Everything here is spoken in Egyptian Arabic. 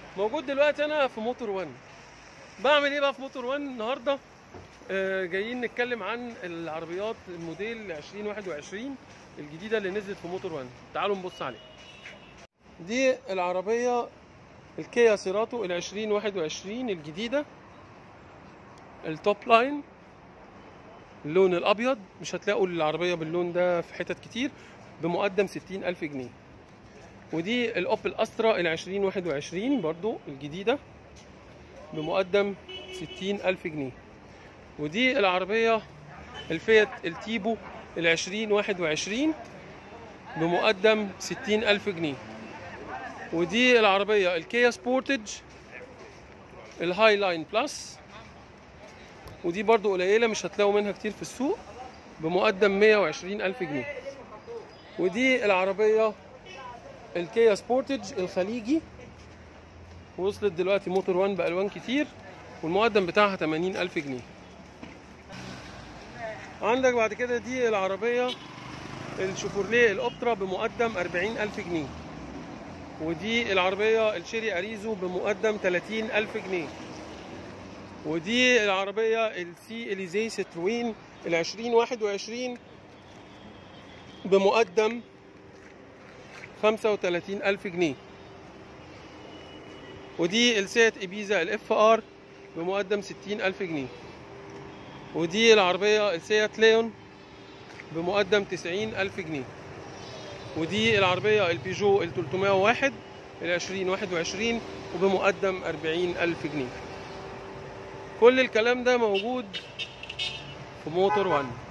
موجود دلوقتي انا في موتور 1 بعمل ايه بقى في موتور 1 النهارده آه، جايين نتكلم عن العربيات الموديل 2021 الجديده اللي نزلت في موتور 1 تعالوا نبص عليها دي العربيه الكيا سيراتو ال 2021 الجديده التوب لاين اللون الابيض مش هتلاقوا العربيه باللون ده في حتت كتير بمقدم 60 الف جنيه ودي الاوبل استرا ال 2021 برضو الجديده بمقدم 60 الف جنيه ودي العربيه الفيات التيبو ال 2021 بمقدم 60 الف جنيه ودي العربيه الكيا سبورتج الهاي لاين بلس ودي برضو قليله مش هتلاقوا منها كتير في السوق بمقدم 120 الف جنيه ودي العربيه الكيا سبورتج الخليجي وصلت دلوقتي موتور 1 بالوان كتير والمقدم بتاعها 80 الف جنيه عندك بعد كده دي العربيه الشيفورليه الاوبترا بمقدم 40 الف جنيه ودي العربيه الشيري اريزو بمقدم 30 الف جنيه ودي العربيه السي اليزي ستروين ال 2021 بمقدم 35 ألف جنيه ودي السيات إبيزا الاف ار بمقدم 60 ألف جنيه ودي العربية السيات ليون بمقدم 90 ألف جنيه ودي العربية البيجو ال 301 ال 2021 وبمقدم 40 ألف جنيه كل الكلام ده موجود في موتور 1